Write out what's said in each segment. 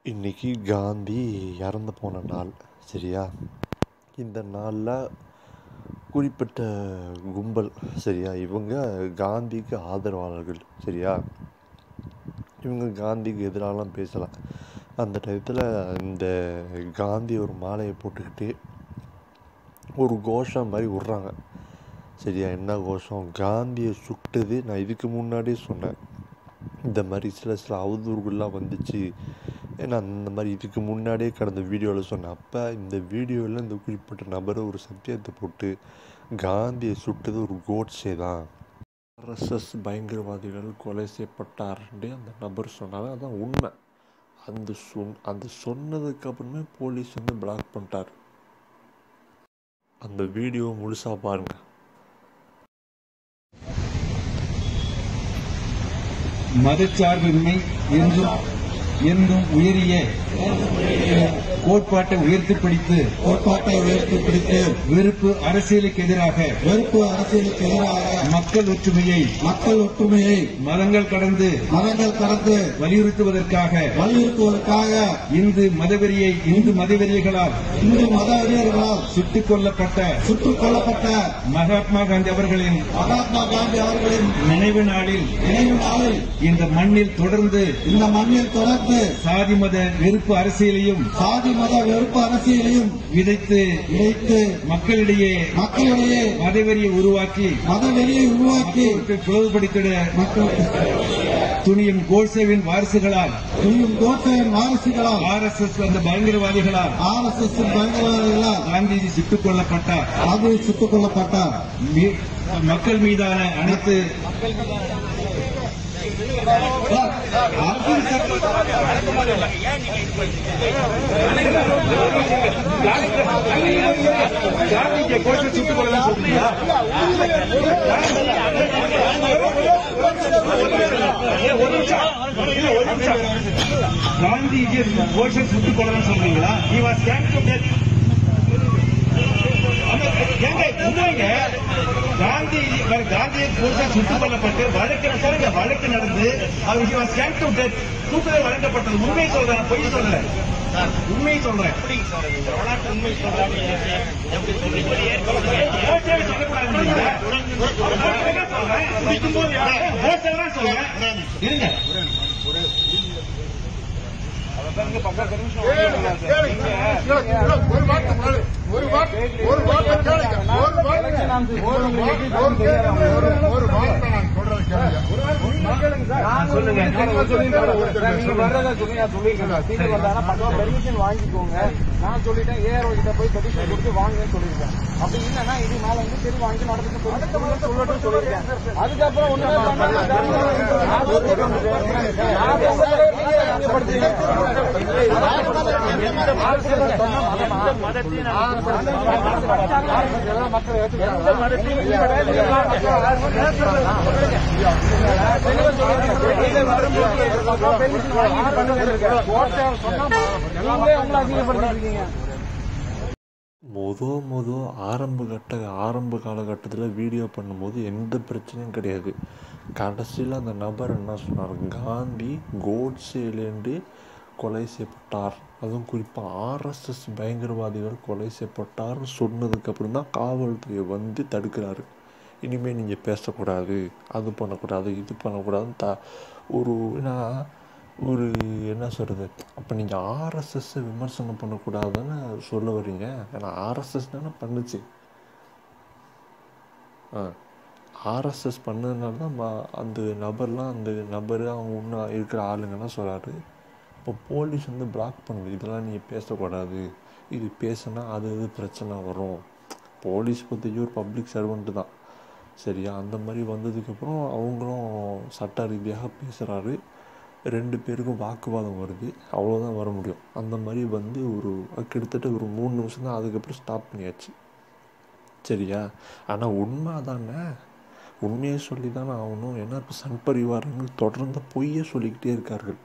இன்னைக்கு காந்தி இறந்து போன நாள் சரியா இந்த நாளில் குறிப்பிட்ட கும்பல் சரியா இவங்க காந்திக்கு ஆதரவாளர்கள் சரியா இவங்க காந்திக்கு எதிராலாம் பேசலாம் அந்த டயத்தில் இந்த காந்தி ஒரு மாலையை போட்டுக்கிட்டு ஒரு கோஷம் மாதிரி விட்றாங்க சரியா என்ன கோஷம் காந்தியை சுட்டது நான் இதுக்கு முன்னாடியே சொன்னேன் இந்த மாதிரி சில சில அவதூறுகள்லாம் வந்துச்சு ஏன்னா அந்த மாதிரி இதுக்கு முன்னாடியே கடந்த வீடியோவில் சொன்னேன் அப்போ இந்த வீடியோவில் இந்த குறிப்பிட்ட நபர் ஒரு சத்தியத்தை போட்டு காந்தியை சுட்டது ஒரு கோட்ஸே தான் ஆர்எஸ்எஸ் பயங்கரவாதிகள் கொலை செய்யப்பட்டார்ன்ட்டு அந்த நபர் சொன்னாங்க அதான் உண்மை அந்த சொன் அந்த சொன்னதுக்கு அப்புறமே போலீஸ் வந்து பிளாக் பண்ணிட்டார் அந்த வீடியோ முழுசாக பாருங்கள் மதச்சார்பின்மை என்றும் என்றும் உயரிய கோட்பாட்டை உயர்த்தி பிடித்து கோட்பாட்டை உயர்த்தி பிடித்து வெறுப்பு அரசியலுக்கு எதிராக வெறுப்பு அரசியலுக்கு எதிராக மக்கள் ஒற்றுமையை மக்கள் ஒற்றுமையை மதங்கள் கடந்து மதங்கள் கடந்து வலியுறுத்துவதற்காக வலியுறுத்துவதற்காக இந்து மதவெறியை இந்து மதவெறிகளால் இந்து மத அறிஞர்களால் சுட்டுக் கொல்லப்பட்ட சுட்டுக் கொல்லப்பட்ட மகாத்மா காந்தி அவர்களின் மகாத்மா காந்தி அவர்களின் நினைவு நாளில் நினைவு நாளில் இந்த மண்ணில் தொடர்ந்து இந்த மண்ணில் தொடர்ந்து சாதி மத வெறுப்பு அரசியலையும் சாதி மத வெறுப்பு அரசியலையும் விதைத்து இணைத்து மக்களிடையே மக்களிடையே மதவெறியை உருவாக்கி மதவெறியை உருவாக்கி மக்களுக்கு பிளவுபடுத்திட மக்களுக்கு துணியும் கோட்சேவின் வாரிசுகளால் துணியும் கோட்டையின் வாரிசுகளால் ஆர் எஸ் எஸ் அந்த பயங்கரவாதிகளால் ஆர் எஸ் எஸ் பயங்கரவாதிகளால் காந்திஜி சுட்டுக் கொல்லப்பட்டார் அது சுட்டுக் கொல்லப்பட்டார் மீ- மக்கள் மீதான அனைத்து அரசியல் சட்ட- காந்திஜியை கோட்சை சுட்டுக் கொல்லலாம் சொல்றீங்களா? ஏன் ஒரு நிமிஷம். இல்ல, ஒரு நிமிஷம். காந்திஜி கோஷம் சுட்டுக் கொள்ளலாம் சொல்றீங்களா he was sent to death ஏங்க உண்மைங்க காந்தி இவர் காந்தியை புதுசா சுட்டுக் கொல்லப்பட்டு வழக்கு சார் வழக்கு நடந்து அவர் he was sent to death தூக்கிலே வழங்கப்பட்டது உண்மை சொல்றேன் பொய் சொல்றேன் உண்மை சொல்றேன் கோட்டையை சொல்லக்கூடாதுன்றீங்களா? கோட்டையை சொல்றேன். குடிக்கும்போது கோட்டையை தான் சொல்றேன். இருங்க ஒரு வார்த்தை முதல்ல. ஒரு வார்த்தை ஒரு வார்த்தை கேளுங்க ஒரு வார்த்தை ஒரு வார்த்தை ஒரு கேளுங்க. ஒரு- ஒரு வார்த்தை நான் சொல்றதை கேளுங்க சொல்லுங்க நீங்க வர்றதா சொல்லி நான் சொல்லியிருக்கேன் சீட்டு வந்தாங்கன்னா பக்கமா பெர்மிஷன் வாங்கிக்கோங்க நான் சொல்லிட்டேன் ஏஆர் கிட்ட போய் பெர்மிஷன் கொடுத்து வாங்குன்னு சொல்லியிருக்கேன் அப்படி இல்லைன்னா இது மேல வந்து சரி வாங்கி நடந்து சொல்லட்டும் சொல்லியிருக்கேன் அதுக்கப்புறம் ஒண்ணுமே பண்ணாம நான் சொல்லிட்டேன். நான் சொல்றதை நீங்க ஞாபகப்படுத்துறீங்க. மக்கள் ஏற்றுக்கிறாங்க. மொத மொத ஆரம்ப கட்ட ஆரம்ப காலகட்டத்தில் வீடியோ பண்ணும்போது எந்த பிரச்சனையும் கிடையாது கடைசியில் அந்த நபர் என்ன சொன்னார் காந்தி கோட்ஸேலேருந்து கொலை செய்யப்பட்டார் அதுவும் குறிப்பாக ஆர்எஸ்எஸ் பயங்கரவாதிகள் கொலை செய்யப்பட்டார்னு சொன்னதுக்கப்புறம் தான் காவல்துறை வந்து தடுக்கிறாரு இனிமேல் நீங்கள் பேசக்கூடாது அது பண்ணக்கூடாது இது பண்ணக்கூடாதுன்னு த ஒரு ஏன்னா ஒரு என்ன சொல்கிறது அப்போ நீங்கள் ஆர்எஸ்எஸ்ஸை விமர்சனம் பண்ணக்கூடாதுன்னு சொல்ல வர்றீங்க ஏன்னா ஆர்எஸ்எஸ் தானே பண்ணுச்சு ஆ ஆர்எஸ்எஸ் பண்ணதுனால தான் ம- அந்த நபர்லாம் அந்த நபர் அவங்க இன்னும் இருக்கிற ஆளுங்கெல்லாம் சொல்கிறாரு இப்போ போலீஸ் வந்து பிளாக் பண்ணுது இதெல்லாம் நீங்கள் பேசக்கூடாது இது பேசுனா அது இது பிரச்சனை வரும் போலீஸ் பற்றி ஒரு பப்ளிக் சர்வெண்ட்டு தான் சரியா அந்த மாதிரி வந்ததுக்கப்புறம் அவங்களும் சட்ட ரீதியாக பேசுகிறாரு ரெண்டு பேருக்கும் வாக்குவாதம் வருது அவ்வளோதான் வர முடியும் அந்த மாதிரி வந்து ஒரு கிட்டத்தட்ட ஒரு மூணு நிமிஷம் தான் அதுக்கப்புறம் ஸ்டாப் பண்ணியாச்சு சரியா ஆனால் உண்மை அதானே உண்மையை சொல்லி தானே ஆகணும் ஏன்னா இப்போ சன் பரிவாரங்கள் தொடர்ந்து பொய்யை சொல்லிக்கிட்டே இருக்கார்கள்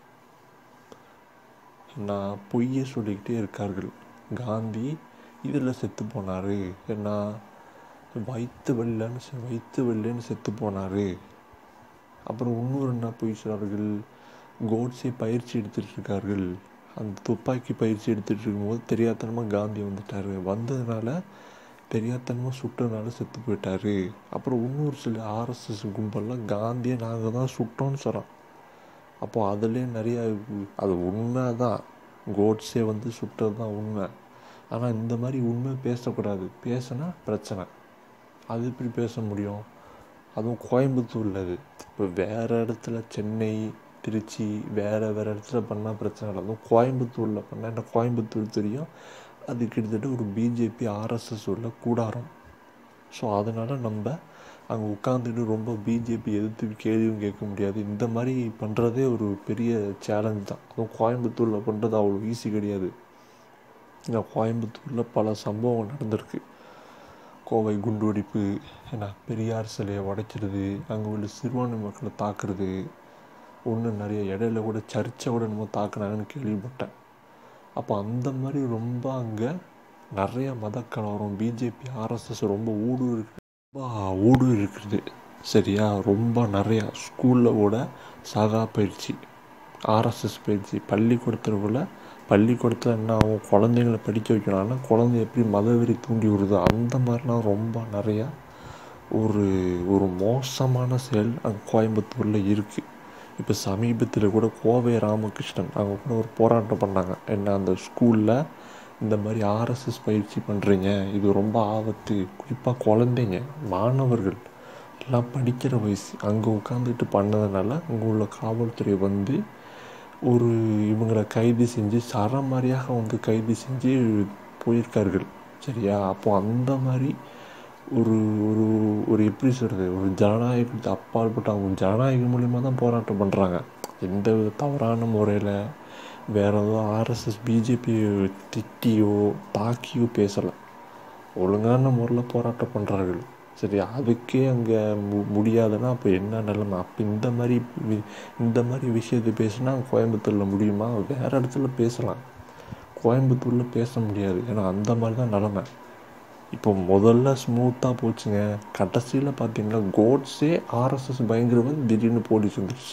நான் பொய்யை சொல்லிக்கிட்டே இருக்கார்கள் காந்தி இதில் செத்து போனார் என்ன வயிற்று வெள்ளன்னு செ- வயிற்று வெள்ளன்னு செத்து போனார் அப்புறம் இன்னொரு என்ன பொய் சொல்கிறார்கள் கோட்ஸே பயிற்சி எடுத்துட்டு இருக்கார்கள் அந்த துப்பாக்கி பயிற்சி எடுத்துகிட்டு இருக்கும்போது தெரியாத்தனமாக காந்தி வந்துட்டார் வந்ததுனால தெரியாத்தனமாக சுட்டதுனால செத்து போயிட்டாரு அப்புறம் இன்னொரு சில ஆர்எஸ்எஸ் கும்பல்லாம் காந்தியை நாங்கள் தான் சுட்டோம்னு சொல்கிறோம் அப்போ அதுலேயே நிறைய அது உண்மை தான் கோட்ஸே வந்து சுட்டது தான் உண்மை ஆனால் இந்த மாதிரி உண்மை பேசக்கூடாது பேசினா பிரச்சனை அது எப்படி பேச முடியும் அதுவும் கோயம்புத்தூரில் அது இப்போ வேறு இடத்துல சென்னை திருச்சி வேறு வேறு இடத்துல பண்ணால் பிரச்சனை இல்லை அதுவும் கோயம்புத்தூரில் பண்ணால் என்ன கோயம்புத்தூர் தெரியும் அது கிட்டத்தட்ட ஒரு பிஜேபி ஆர்எஸ்எஸ் உள்ள கூடாரம் ஸோ அதனால் நம்ம அங்கே உட்காந்துட்டு ரொம்ப பிஜேபி எதிர்த்து கேள்வியும் கேட்க முடியாது இந்த மாதிரி பண்ணுறதே ஒரு பெரிய சேலஞ்ச் தான் அதுவும் கோயம்புத்தூரில் பண்ணுறது அவ்வளோ ஈஸி கிடையாது இங்கே கோயம்புத்தூரில் பல சம்பவங்கள் நடந்திருக்கு கோவை குண்டுவெடிப்பு என்ன பெரியார் சிலையை உடைச்சிடுது அங்கே உள்ள சிறுபான்மை மக்களை தாக்குறது ஒன்று நிறைய இடையில கூட சர்ச்சை கூட நம்ம தாக்குனாங்கன்னு கேள்விப்பட்டேன் அப்போ அந்த மாதிரி ரொம்ப அங்கே நிறைய மத கலவரம் பிஜேபி ஆர்எஸ்எஸ் ரொம்ப ஊடுருவி ரொம்ப ஊடுருவி இருக்குது சரியா ரொம்ப நிறையா ஸ்கூலில் கூட சகா பயிற்சி ஆர்எஸ்எஸ் பயிற்சி பள்ளிக்கூடத்தில் கூட பள்ளிக்கூடத்தில் என்ன ஆகும் குழந்தைங்கள படிக்க வைக்கணும்னா குழந்தை எப்படி மதவெறி தூண்டி விடுதோ அந்த மாதிரிலாம் ரொம்ப நிறையா ஒரு ஒரு மோசமான செயல் அங்கே கோயம்புத்தூரில் இருக்குது இப்போ சமீபத்தில் கூட கோவை ராமகிருஷ்ணன் அவங்க கூட ஒரு போராட்டம் பண்ணாங்க என்ன அந்த ஸ்கூலில் இந்த மாதிரி ஆர்எஸ்எஸ் பயிற்சி பண்ணுறீங்க இது ரொம்ப ஆபத்து குறிப்பாக குழந்தைங்க மாணவர்கள் எல்லாம் படிக்கிற வயசு அங்கே உட்காந்துட்டு பண்ணதுனால அங்கே உள்ள காவல்துறை வந்து ஒரு இவங்களை கைது செஞ்சு சரமாரியாக வந்து கைது செஞ்சு போயிருக்கார்கள் சரியா அப்போ அந்த மாதிரி ஒரு ஒரு ஒரு எப்படி சொல்கிறது ஒரு ஜனநாயகத்துக்கு அப்பாற்பட்ட அவங்க ஜனநாயகம் மூலிமா தான் போராட்டம் பண்ணுறாங்க எந்த வித தவறான முறையில் வேற ஏதோ ஆர்எஸ்எஸ் பிஜேபி திட்டியோ தாக்கியோ பேசலை ஒழுங்கான முறையில் போராட்டம் பண்ணுறார்கள் சரி அதுக்கே அங்கே மு முடியாதுன்னா அப்போ என்ன நிலைமை அப்போ இந்த மாதிரி வி- இந்த மாதிரி விஷயத்தை பேசினா கோயம்புத்தூரில் முடியுமா வேறு இடத்துல பேசலாம் கோயம்புத்தூரில் பேச முடியாது ஏன்னா அந்த மாதிரி தான் நிலமை இப்போ முதல்ல ஸ்மூத்தாக போச்சுங்க கடைசியில் பார்த்தீங்கன்னா கோட்ஸே ஆர்எஸ்எஸ் பயங்கரவாதி திடீர்னு போலீஸ் வந்துருச்சு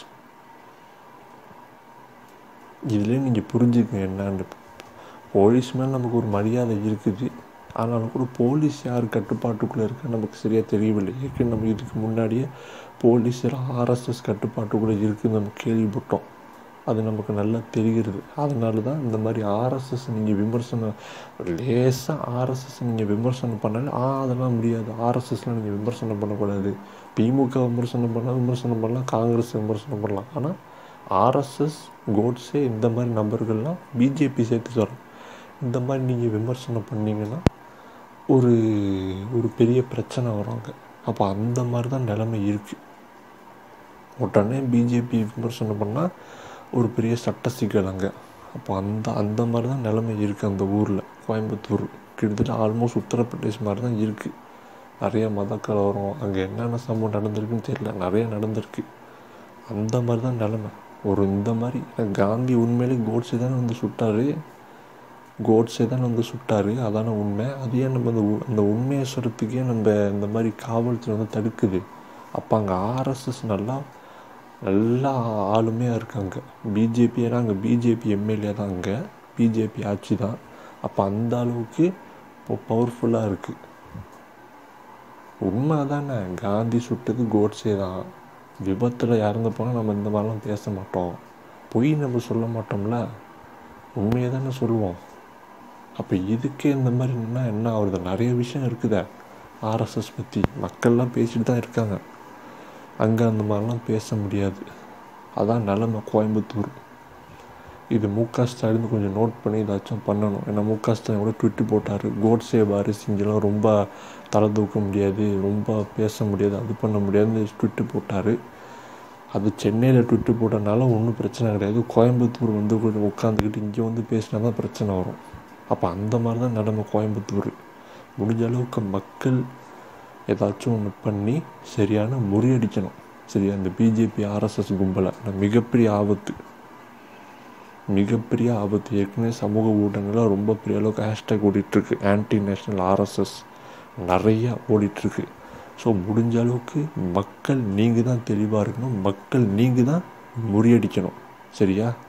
இதுலேயே நீங்கள் புரிஞ்சுக்கங்க என்னன்னு போலீஸ் மேலே நமக்கு ஒரு மரியாதை இருக்குது ஆனாலும் கூட போலீஸ் யார் கட்டுப்பாட்டுக்குள்ளே இருக்க நமக்கு சரியாக தெரியவில்லை ஏற்கனவே நம்ம இதுக்கு முன்னாடியே போலீஸ் ஆர்எஸ்எஸ் கட்டுப்பாட்டுக்குள்ளே இருக்குதுன்னு நம்ம கேள்விப்பட்டோம் அது நமக்கு நல்லா தெரிகிறது அதனால தான் இந்த மாதிரி ஆர்எஸ்எஸ் நீங்கள் விமர்சனம் லேசாக ஆர்எஸ்எஸ் நீங்கள் விமர்சனம் பண்ணாலே ஆ அதெல்லாம் முடியாது ஆர்எஸ்எஸ்லாம் நீங்கள் விமர்சனம் பண்ணக்கூடாது திமுக விமர்சனம் பண்ணால் விமர்சனம் பண்ணலாம் காங்கிரஸ் விமர்சனம் பண்ணலாம் ஆனால் ஆர்எஸ்எஸ் கோட்ஸே இந்த மாதிரி நபர்கள்லாம் பிஜேபி சேர்த்து சொல்கிறோம் இந்த மாதிரி நீங்கள் விமர்சனம் பண்ணீங்கன்னா ஒரு ஒரு பெரிய பிரச்சனை வரும் அங்கே அப்போ அந்த மாதிரி தான் நிலைமை இருக்குது உடனே பிஜேபி விமர்சனம் பண்ணால் ஒரு பெரிய சட்ட சிக்கல் அங்கே அப்போ அந்த அந்த மாதிரி தான் நிலைமை இருக்குது அந்த ஊரில் கோயம்புத்தூர் கிட்டத்தட்ட ஆல்மோஸ்ட் உத்தரப்பிரதேஷ் மாதிரி தான் இருக்குது நிறைய மத கலவரம் அங்கே என்னென்ன சம்பவம் நடந்திருக்குன்னு தெரியல நிறைய நடந்திருக்கு அந்த மாதிரி தான் நிலைமை ஒரு இந்த மாதிரி காந்தி உண்மையிலே கோட்ஸே தானே வந்து சுட்டாரு கோட்ஸே தான் வந்து சுட்டாரு அதான உண்மை அது ஏன் நம்ம அந்த உ- அந்த உண்மையை சொல்கிறதுக்கே நம்ம இந்த மாதிரி காவல்துறை வந்து தடுக்குது அப்போ அங்கே ஆர்எஸ்எஸ் நல்லா நல்லா ஆளுமையாக இருக்காங்க பிஜேபி ஏன்னா அங்கே பிஜேபி எம்எல்ஏ தான் அங்கே பிஜேபி ஆட்சி தான் அப்போ அந்த அளவுக்கு இப்போ பவர்ஃபுல்லாக இருக்குது உண்மை தானே காந்தி சுட்டது கோட்ஸே தான் விபத்தில் இறந்து போனால் நம்ம இந்த மாதிரிலாம் பேச மாட்டோம் பொய் நம்ம சொல்ல மாட்டோம்ல உண்மையை தானே சொல்லுவோம் அப்போ இதுக்கே இந்த மாதிரி நின்னா என்ன ஆகுறது நிறைய விஷயம் இருக்குதே ஆர்எஸ்எஸ் பற்றி மக்கள்லாம் பேசிட்டு தான் இருக்காங்க அங்கே அந்த மாதிரிலாம் பேச முடியாது அதான் நிலமை கோயம்புத்தூர் இது மு க ஸ்டாலின் கொஞ்சம் நோட் பண்ணி ஏதாச்சும் பண்ணணும் ஏன்னா மு க ஸ்டாலின் கூட ட்விட்டு போட்டார் கோட்ஸே வாரிஸ் இங்கெல்லாம் ரொம்ப தலை தூக்க முடியாது ரொம்ப பேச முடியாது அது பண்ண முடியாதுன்னு ட்விட்டு போட்டார் அது சென்னையில் ட்விட்டு போட்டனால ஒன்றும் பிரச்சனை கிடையாது கோயம்புத்தூர் வந்து கொஞ்சம் உட்காந்துக்கிட்டு இங்கே வந்து பேசினா தான் பிரச்சனை வரும் அப்போ அந்த மாதிரி தான் நிலைமை கோயம்புத்தூர் முடிஞ்ச அளவுக்கு மக்கள் ஏதாச்சும் ஒன்று பண்ணி சரியான முறியடிக்கணும் சரியா இந்த பிஜேபி ஆர்எஸ்எஸ் கும்பலை நான் மிகப்பெரிய ஆபத்து மிகப்பெரிய ஆபத்து ஏற்கனவே சமூக ஊடகங்களில் ரொம்ப பெரிய அளவுக்கு ஹேஷ்டேக் ஓடிட்டுருக்கு ஆன்டி நேஷ்னல் ஆர்எஸ்எஸ் நிறையா ஓடிட்டுருக்கு ஸோ முடிஞ்ச அளவுக்கு மக்கள் நீங்கள் தான் தெளிவாக இருக்கணும் மக்கள் நீங்கள் தான் முறியடிக்கணும் சரியா